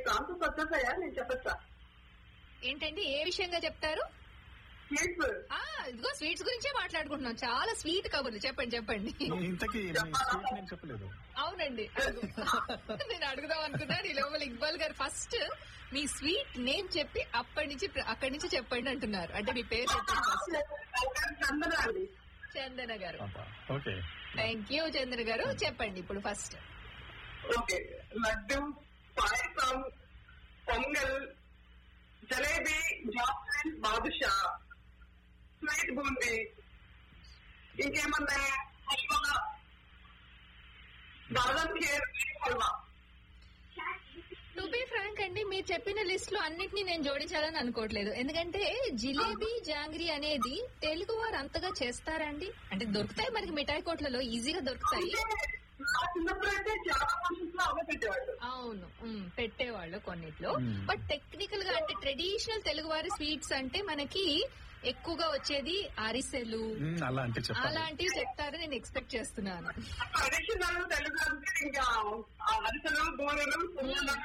మీకు ఆన్సర్స్ వచ్చేసాయా నేను చెప్పచ్చా ఏంటండి ఏ విషయంగా చెప్తారు స్వీట్స్ ఆ ఇదిగో స్వీట్స్ గురించే మాట్లాడుకుంటున్నాం చాలా స్వీట్ కబుర్లు చెప్పండి చెప్పండి ఇంతకీ మీ స్వీట్ నేను చెప్పలేదు అవునండి అడుగు. నేను అడుగుదాం అనుకున్నాను ఈ లోపల ఇక్బాల్ గారు ఫస్ట్ మీ స్వీట్ నేమ్ చెప్పి అప్పటి నుంచి అక్కడి నుంచి చెప్పండి అంటున్నారు అంటే మీ పేరు చెప్పండి ఫస్ట్ చందన అండి చందన గారు అబ్బా, ఓకే థ్యాంక్ యూ చంద్ర గారు చెప్పండి ఇప్పుడు ఫస్ట్ ఓకే లడ్డు పాయసం పొంగల్ జలేబీ జాఫ్రిన్ బాదుషా స్వీట్ బూందీ ఇంకేమన్నా halwa badam kheer halwa to be frank అండి మీరు చెప్పిన లిస్ట్ లో అన్నిటినీ నేను జోడించాలని అనుకోవట్లేదు ఎందుకంటే జిలేబీ జాంగ్రీ అనేది తెలుగు వారు అంతగా చేస్తారండి అంటే దొరుకుతాయి మనకి మిఠాయి కోట్లలో ఈజీగా దొరుకుతాయి నా చిన్నప్పుడు అయితే చాలా ఫంక్షన్స్ లో అవే పెట్టేవాళ్ళు అవును ఉమ్, పెట్టేవాళ్ళు కొన్నిట్లో మ్మ్. బట్ టెక్నికల్ గా అంటే ట్రెడిషనల్ తెలుగువారి స్వీట్స్ అంటే మనకి ఎక్కువగా వచ్చేది అరిసెలు మ్, అలా అంటే చెప్పాలి అలాంటివి చెప్తారని నేను ఎక్స్పెక్ట్ చేస్తున్నాను ట్రెడిషనల్ తెలుగు అంటే ఇంకా ఆ అరిసెలు బూరెలు పువ్వులు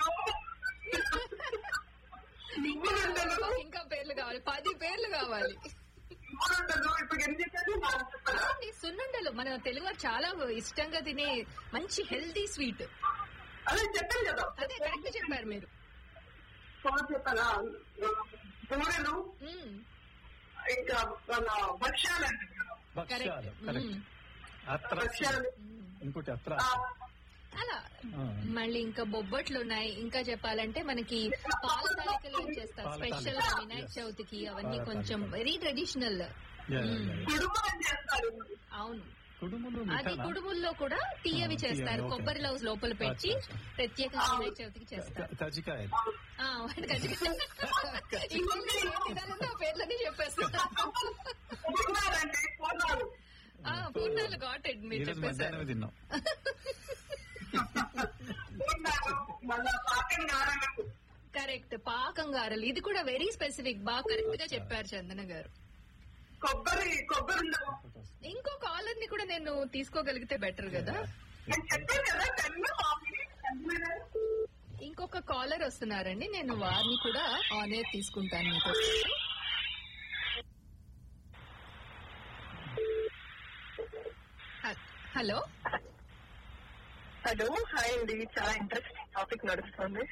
ఇంకా ఇంకా పేర్లు కావాలి పది పేర్లు కావాలి పువ్వులు ఇప్పుడు ఎన్ని చెప్పేది నాకు చెప్పాలా ఈ సున్నుండలు మన తెలుగు వారు చాలా ఇష్టంగా తినే మంచి హెల్దీ స్వీట్ అదే చెప్పాను కదా అదే కరెక్ట్ చెప్పారు మీరు ఫోన్ చెప్పాలా బూరెలు మ్మ్. ఇంకా మన భక్ష్యాలు అంటే భక్ష్యాలు కరెక్ట్ కరెక్ట్ మ్మ్. అత్ర భక్ష్యాలు మ్మ్. ఇంకోటి అత్ర ఆ, అలా ఆ. మళ్ళీ ఇంకా బొబ్బట్లు ఉన్నాయి ఇంకా చెప్పాలంటే మనకి పాల తాలికలు ఏం చేస్తారు పాల స్పెషల్ తాలికలు, వినాయక yes. చవితికి అవన్నీ పాల కొంచెం తాలికలు. Very traditional Yeah, yeah, yeah. కుడుములు చేస్తారు అవును కుడుములు అది మిఠానా? కుడుముల్లో కూడా తీయవి ఆ, చేస్తారు తీయవి, okay. కొబ్బరి లవ్స్ లోపల పెట్టి అచ్చా, అచ్చా. ప్రత్యేకంగా వినాయక చవితికి చేస్తారు క- కజ్జికాయలు ఆ, వాడు ఖచ్చితంగా. ఇంగ్లీష్లో ఏ విధాలుందో ఆ పేర్లన్నీ చెప్పేస్తారు పూర్ణాలంటే పూర్ణాలు ఆ, పూర్ణాలు గాట్ ఇట్ మీరు ఈరోజు చెప్పేశారు మధ్యాహ్నం తిన్నాం పూర్ణాలు మళ్ళా పాకం గారెలు కరెక్ట్ పాకం గారెలు ఇది కూడా వెరీ స్పెసిఫిక్ బాగా కరెక్ట్ గా చెప్పారు చందన గారు కొబ్బరి కొబ్బరి ఉండలు ఇంకో కాలర్ ని కూడా నేను తీసుకోగలిగితే బెటర్ కదా నేను చెప్పాను కదా కన్ను మామూలు కన్ను ఇంకొక కాలర్ వస్తున్నారండి నేను వారిని కూడా ఆన్ ఎయిర్ తీసుకుంటాను మీతో హ- హలో హలో హాయ్ అండి చాలా ఇంట్రెస్టింగ్ టాపిక్ నడుస్తుంది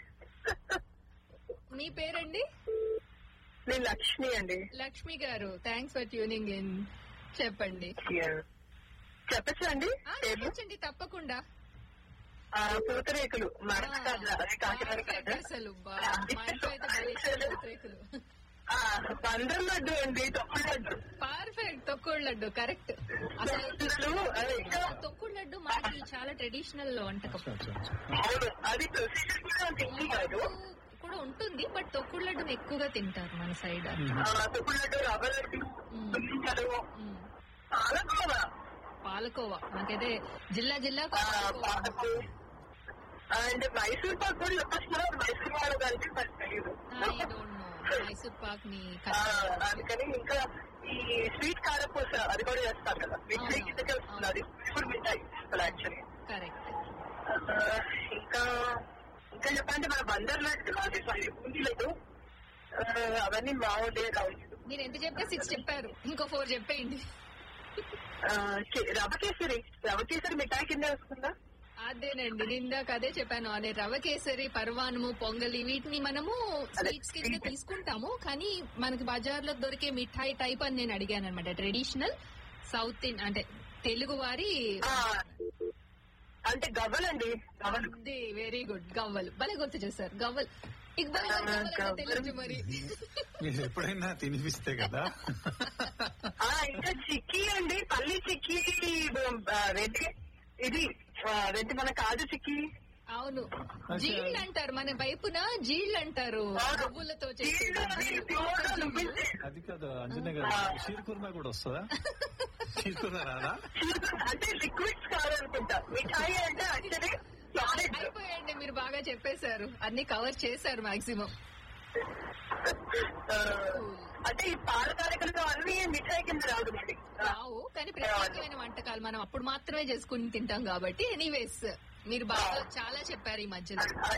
మీ పేరండి నేను లక్ష్మి అండి లక్ష్మి గారు థ్యాంక్స్ ఫర్ ట్యూనింగ్ ఇన్ చెప్పండి చెప్పచ్చా అండి ఆ, పేర్లు చెప్పండి తప్పకుండా ఆ, పూతరేకులు మరకాదు అదే కాకినాడ కాదు అసలు బా, మా ఇంట్లో అయితే భలే ఇష్టం పూతరేకులు. ఆ, బందర్ లడ్డు అండి తొక్కుడు లడ్డు పర్ఫెక్ట్ తొక్కుడు లడ్డు కరెక్ట్ అసలు లడ్డు, అది ఇంకా తొక్కుడు లడ్డు మనకి చాలా ట్రెడిషనల్ వంటకం అచ్చా, అచ్చా, అచ్చా. అవును అది ప్రొసీజర్ కూడా అంత ఈజీ కాదు కూడా ఉంటుంది బట్ తొక్కుడు లడ్డుని ఎక్కువగా తింటారు మన సైడ్ మ్. ఆ, తొక్కుడు లడ్డు రవ్వ లడ్డు మ్. పులింకలు మ్. చాలా బాగా పాలకోవా నాకైతే జిల్లా జిల్లా పాలకు అండ్ మైసూర్ పాక్ కూడా చెప్పేస్తున్నారు మైసూర్ వాళ్ళు కలిపి మనకు తెలియదు మైసూర్ పాక్ ని ఆ, అందుకని ఇంకా ఈ స్వీట్ కారపూస అది కూడా చేస్తారు కదా మిఠాయి కిందకే వస్తుంది అది ఇప్పుడు మిఠాయి యాక్చువల్లీ కరెక్ట్ ఇంకా ఇంకా చెప్పాలంటే మన బందర్ లడ్డు అది సారీ బూందీ లడ్డు ఆ, అవన్నీ బాగుండే కావచ్చు మీరు ఎంత చెప్తే సిక్స్ చెప్పారు ఇంకో ఫోర్ చెప్పేయండి ఆ, కే- రవ్వ కేసరి రవ్వ కేసరి మిఠాయి కింద వస్తుందా అదేనండి నేను ఇందాక అదే చెప్పాను అనే రవ కేసరి పర్వానము పొంగలి వీటిని మనము స్వీట్స్ కింద తీసుకుంటాము కానీ మనకి బజార్లో దొరికే మిఠాయి టైప్ అని నేను అడిగాను అనమాట ట్రెడిషనల్ సౌత్ ఇన్ అంటే తెలుగు వారి ఆ, అంటే గవ్వలండి గవ్వలు వెరీ గుడ్ గవ్వలు భలే గుర్తు చేశారు గవ్వలు ఇక్బాల్ గారు ఆ, గవ్వలు అంటే గవ్వలు. తెలుసు మరి మీరు ఎప్పుడైనా తినిపిస్తే కదా ఆ, ఇంకా చిక్కీ అండి పల్లి చిక్కీ ఆ, రెడ్డి ఇది ఆ, రెడ్డి మన కాజు చిక్కీ అవును జీళ్ళు అంటారు మన వైపున జీళ్ళు అంటారు పువ్వులతో జీళ్ళు అని ప్యూర్ గా చూపిస్తే అది కాదు అంజనే గారు షీర్ కుర్మా కూడా వస్తుందా షీర్ కుర్మా రాదా అంటే లిక్విడ్స్ కాదనుకుంటా మిఠాయి అంటే యాక్చువల్లీ చాక్లెట్ అయిపోయండి మీరు బాగా చెప్పేశారు అన్ని కవర్ చేశారు మాక్సిమం అంటే ఈ పాల తాలికలతో అన్ని మిఠాయి కింద రాదు మరి రావు కానీ ప్రత్యేకమైన వంటకాలు మనం అప్పుడు మాత్రమే చేసుకుని తింటాం కాబట్టి ఎనీవేస్ మీరు బాగా చాలా చెప్పారు ఈ మధ్యలో ఆ,